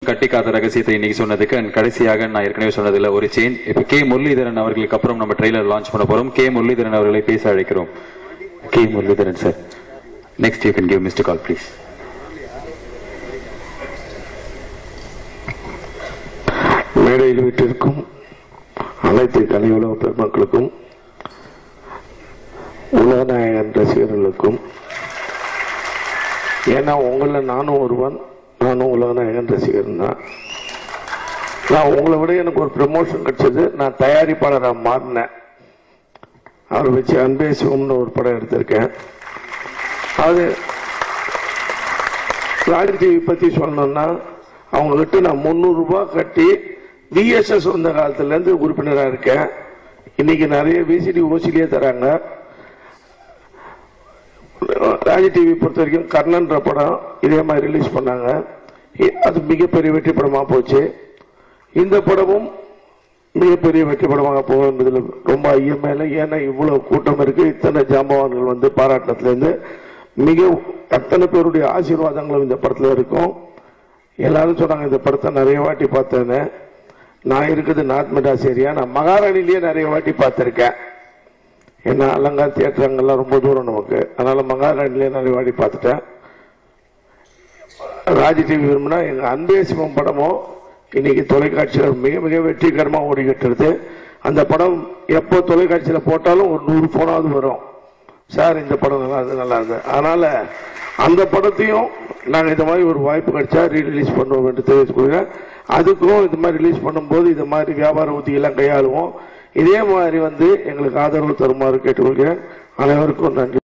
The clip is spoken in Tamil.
கட்டி காத்த ரகசியத்தை இன்னைக்கு சொன்னதுக்கு and கடைசியாக நான் ஏற்கனவே சொன்னதுல ஒரு சேஞ்ச் இப்ப கே முரளிதரன் அவர்களுக்கு அப்புறம் நம்ம ட்ரெய்லர் லான்ச் பண்ண போறோம் கே முரளிதரன் அவர்களை பேச அழைக்கிறோம் K Muralidharan sir next you can give mister call please மேடையில் வீட்டிற்கும் அனைத்து கலையுலக பெருமக்களுக்கும் உலகநாயகன் ரசிகர்களுக்கும் ஏன்னா உங்களை நானும் ஒருவன் நானும் உலகநாயகன் ரசிகன் தான் நான் உங்களை விட எனக்கு ஒரு ப்ரமோஷன் கிடைச்சது நான் தயாரிப்பாளராக மாறினேன் அவரை வச்சு அன்பே சிவம்னு ஒரு படம் எடுத்திருக்கேன் அது ராஜ் டிவி பற்றி சொல்லணும்னா அவங்ககிட்ட நான் முந்நூறுரூபா கட்டி விஎஸ்எஸ் வந்த காலத்துலேருந்து உறுப்பினராக இருக்கேன் இன்னைக்கு நிறைய விசிடி ஓசிலியே தராங்க ராஜ் டிவி பொறுத்த வரைக்கும் கர்ணன்ற படம் இதே மாதிரி ரிலீஸ் பண்ணாங்க இ- அது மிகப்பெரிய வெற்றி படமாக போச்சு இந்த படமும் மிகப்பெரிய வெற்றி படமாக போகும் என்பதில் ரொம்ப ஐயமே இல்லை ஏன்னா இவ்வளவு கூட்டம் இருக்கு இத்தனை ஜாம்பவான்கள் வந்து பாராட்டத்திலேருந்து மிக அத்தனை பேருடைய ஆசீர்வாதங்களும் இந்த படத்தில் இருக்கும் எல்லாரும் சொன்னாங்க இந்த படத்தை நிறைய வாட்டி பார்த்தேன்னு நான் இருக்குது நார்த் மெட்ராஸ் ஏரியா நான் மகாராணிலேயே நிறைய வாட்டி பார்த்துருக்கேன் ஏன்னா அலங்கார் தியேட்டர் அங்கெல்லாம் ரொம்ப தூரம் நமக்கு அதனால மகாராணிலேயே நிறைய வாட்டி பார்த்துட்டேன் ராஜ் டிவி விரும்பினா எங்க அன்பே சிவம் படமும் இன்னைக்கு தொலைக்காட்சியில் மிக மிக வெற்றிகரமா ஓடிக்கிட்டு இருக்கு அந்த படம் எப்போ தொலைக்காட்சியில போட்டாலும் ஒரு நூறு போனாவது வரும் சார் இந்த படம் நல்லா இருந்து நல்லா இருந்து அதனால அந்த படத்தையும் நாங்க இந்த மாதிரி ஒரு வாய்ப்பு கிடைச்சா ரீரிலீஸ் பண்ணுவோம் என்று தெரிவித்துக்கொள்கிறேன் அதுக்கும் இந்த மாதிரி ரிலீஸ் பண்ணும்போது இந்த மாதிரி வியாபார உத்தியெல்லாம் கையாளுவோம் இதே மாதிரி வந்து எங்களுக்கு ஆதரவு தருமாறு கேட்டுக்கொள்கிறேன் அனைவருக்கும் நன்றி